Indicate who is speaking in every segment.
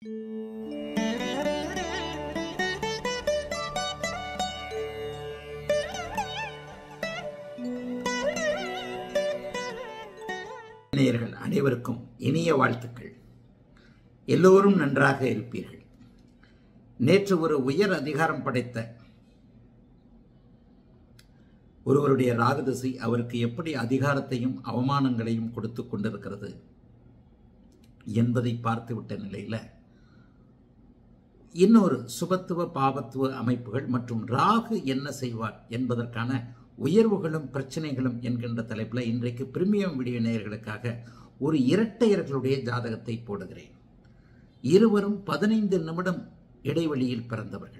Speaker 1: நேயர்கள் அனைவருக்கும் இனிய வாழ்த்துக்கள் எல்லோரும் நன்றாக இருப்பீர்கள் நேற்று ஒரு உயர் அதிகாரம் படைத்த ஒருவருடைய ராகதிசை அவருக்கு எப்படி அதிகாரத்தையும் அவமானங்களையும் கொடுத்து கொண்டிருக்கிறது என்பதை பார்த்துவிட்ட நிலையில் இன்னொரு சுபத்துவ பாவத்துவ அமைப்புகள் மற்றும் ராகு என்ன செய்வார் என்பதற்கான உயர்வுகளும் பிரச்சனைகளும் என்கின்ற தலைப்பில் இன்றைக்கு பிரிமியம் வீடியோ நேயர்களுக்காக ஒரு இரட்டையர்களுடைய ஜாதகத்தை போடுகிறேன் இருவரும் பதினைந்து நிமிடம் இடைவெளியில் பிறந்தவர்கள்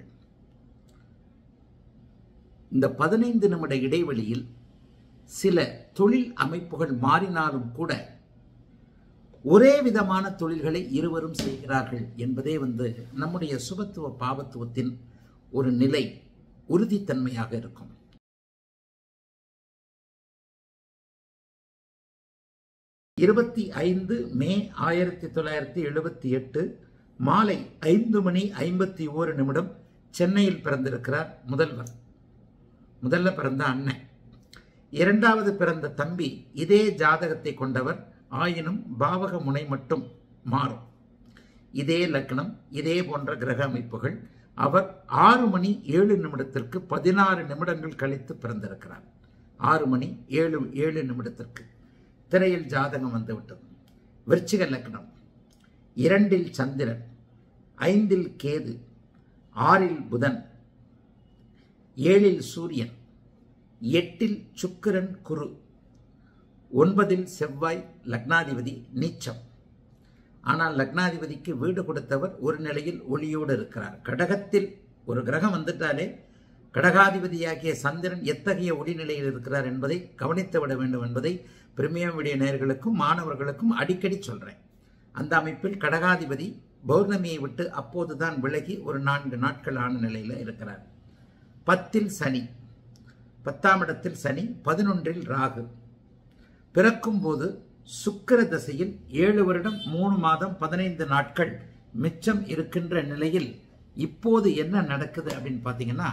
Speaker 1: இந்த பதினைந்து நிமிட இடைவெளியில் சில தொழில் அமைப்புகள் மாறினாலும் கூட ஒரே விதமான தொழில்களை இருவரும் செய்கிறார்கள் என்பதே வந்து நம்முடைய சுபத்துவ பாவத்துவத்தின் ஒரு நிலை உறுதித்தன்மையாக இருக்கும் இருபத்தி ஐந்து மே ஆயிரத்தி தொள்ளாயிரத்தி எழுபத்தி எட்டு மாலை ஐந்து மணி ஐம்பத்தி ஓரு நிமிடம் சென்னையில் பிறந்திருக்கிறார் முதல்வர் முதல்ல பிறந்த அண்ணன் இரண்டாவது பிறந்த தம்பி இதே ஜாதகத்தை கொண்டவர் ஆயினும் பாவக முனை மட்டும் மாறும் இதே லக்னம் இதே போன்ற கிரக அமைப்புகள் அவர் ஆறு மணி ஏழு நிமிடத்திற்கு பதினாறு நிமிடங்கள் கழித்து பிறந்திருக்கிறார் ஆறு மணி ஏழு ஏழு நிமிடத்திற்கு திரையில் ஜாதகம் வந்துவிட்டது விருச்சிக லக்னம் இரண்டில் சந்திரன் ஐந்தில் கேது ஆறில் புதன் ஏழில் சூரியன் எட்டில் சுக்கிரன் குரு ஒன்பதில் செவ்வாய் லக்னாதிபதி நீச்சம் ஆனால் லக்னாதிபதிக்கு வீடு கொடுத்தவர் ஒரு நிலையில் ஒளியோடு இருக்கிறார் கடகத்தில் ஒரு கிரகம் வந்துட்டாலே கடகாதிபதியாகிய சந்திரன் எத்தகைய ஒளிநிலையில் இருக்கிறார் என்பதை கவனித்து விட வேண்டும் என்பதை பிரிமியம் விடிய நேர்களுக்கும் மாணவர்களுக்கும் அடிக்கடி சொல்றேன் அந்த அமைப்பில் கடகாதிபதி பௌர்ணமியை விட்டு அப்போதுதான் விலகி ஒரு நான்கு நாட்கள் ஆன நிலையில் இருக்கிறார் பத்தில் சனி பத்தாம் இடத்தில் சனி பதினொன்றில் ராகு பிறக்கும் போது சுக்கர தசையில் ஏழு வருடம் மூணு மாதம் பதினைந்து நாட்கள் மிச்சம் இருக்கின்ற நிலையில் இப்போது என்ன நடக்குது அப்படின்னு பார்த்தீங்கன்னா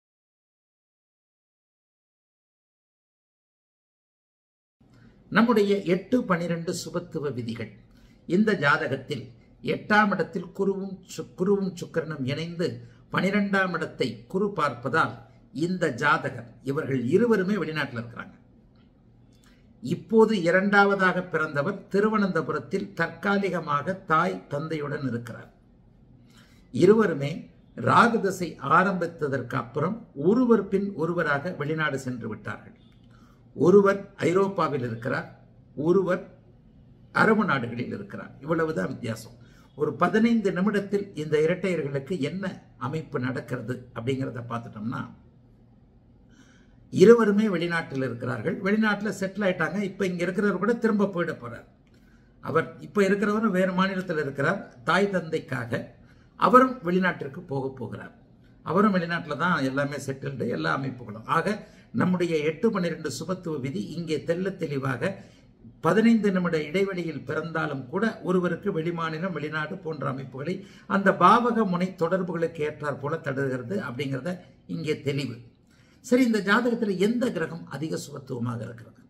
Speaker 1: நம்முடைய எட்டு பனிரெண்டு சுபத்துவ விதிகள் இந்த ஜாதகத்தில் எட்டாம் இடத்தில் குருவும் குருவும் சுக்கரனும் இணைந்து பனிரெண்டாம் இடத்தை குரு பார்ப்பதால் இந்த ஜாதகர் இவர்கள் இருவருமே வெளிநாட்டில் இருக்கிறாங்க இப்போது இரண்டாவதாக பிறந்தவர் திருவனந்தபுரத்தில் தற்காலிகமாக தாய் தந்தையுடன் இருக்கிறார் இருவருமே ராகு தசை ஆரம்பித்ததற்கு அப்புறம் ஒருவர் பின் ஒருவராக வெளிநாடு சென்று விட்டார்கள் ஒருவர் ஐரோப்பாவில் இருக்கிறார் ஒருவர் அரபு நாடுகளில் இருக்கிறார் இவ்வளவுதான் வித்தியாசம் ஒரு பதினைந்து நிமிடத்தில் இந்த இரட்டையர்களுக்கு என்ன அமைப்பு நடக்கிறது அப்படிங்கிறத பார்த்துட்டோம்னா இருவருமே வெளிநாட்டில் இருக்கிறார்கள் வெளிநாட்டில் செட்டில் ஆயிட்டாங்க இப்போ இங்கே இருக்கிறவர் கூட திரும்ப போயிட போறார் அவர் இப்போ இருக்கிறவரும் வேறு மாநிலத்தில் இருக்கிறார் தாய் தந்தைக்காக அவரும் வெளிநாட்டிற்கு போக போகிறார் அவரும் வெளிநாட்டில் தான் எல்லாமே செட்டில்டு எல்லா அமைப்புகளும் ஆக நம்முடைய எட்டு பன்னிரெண்டு சுபத்துவ விதி இங்கே தெல்ல தெளிவாக பதினைந்து நிமிட இடைவெளியில் பிறந்தாலும் கூட ஒருவருக்கு வெளிமாநிலம் வெளிநாடு போன்ற அமைப்புகளை அந்த பாவக முனை தொடர்புகளுக்கு ஏற்றார் போல தடுகிறது அப்படிங்கிறத இங்கே தெளிவு சரி இந்த ஜாதகத்தில் எந்த கிரகம் அதிக சுபத்துவமாக இருக்கிறது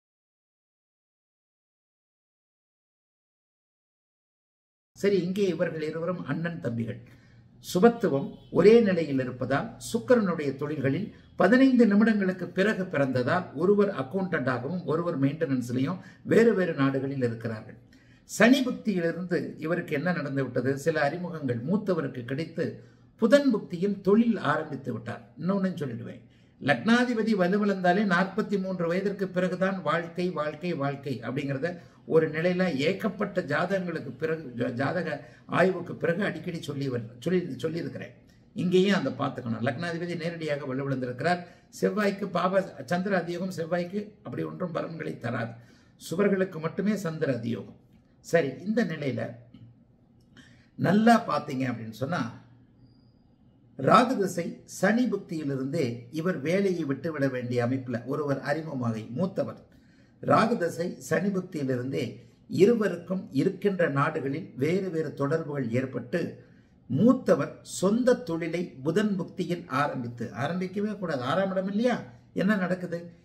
Speaker 1: சரி இங்கே இவர்கள் இருவரும் அண்ணன் தம்பிகள் சுபத்துவம் ஒரே நிலையில் இருப்பதால் சுக்கரனுடைய தொழில்களில் பதினைந்து நிமிடங்களுக்கு பிறகு பிறந்ததால் ஒருவர் அக்கௌண்டண்டாகவும் ஒருவர் மெயின்டெனன்ஸ்லையும் வேறு வேறு நாடுகளில் இருக்கிறார்கள் சனி புக்தியிலிருந்து இவருக்கு என்ன நடந்து விட்டது சில அறிமுகங்கள் மூத்தவருக்கு கிடைத்து புதன் புக்தியில் தொழில் ஆரம்பித்து விட்டார் இன்னொன்னு சொல்லிடுவேன் லக்னாதிபதி வலுவிழந்தாலே நாற்பத்தி மூன்று வயதிற்கு பிறகுதான் வாழ்க்கை வாழ்க்கை வாழ்க்கை அப்படிங்கிறத ஒரு நிலையில ஏக்கப்பட்ட ஜாதகங்களுக்கு பிறகு ஜாதக ஆய்வுக்கு பிறகு அடிக்கடி சொல்லி சொல்லி சொல்லியிருக்கிறேன் இங்கேயும் அந்த பார்த்துக்கணும் லக்னாதிபதி நேரடியாக வலுவிழந்திருக்கிறார் செவ்வாய்க்கு பாப சந்திர அதியோகம் செவ்வாய்க்கு அப்படி ஒன்றும் பலன்களை தராது சுவர்களுக்கு மட்டுமே சந்திர அதியோகம் சரி இந்த நிலையில நல்லா பார்த்தீங்க அப்படின்னு சொன்னா ராகு திசை சனி புக்தியிலிருந்தே இவர் வேலையை விட்டுவிட வேண்டிய அமைப்பில் ஒருவர் அறிமுகமாகி மூத்தவர் ராகு தசை சனி புக்தியிலிருந்தே இருவருக்கும் இருக்கின்ற நாடுகளில் வேறு வேறு தொடர்புகள் ஏற்பட்டு மூத்தவர் சொந்த தொழிலை புதன் புக்தியில் ஆரம்பித்து ஆரம்பிக்கவே கூடாது ஆறாம் இடம் இல்லையா என்ன நடக்குது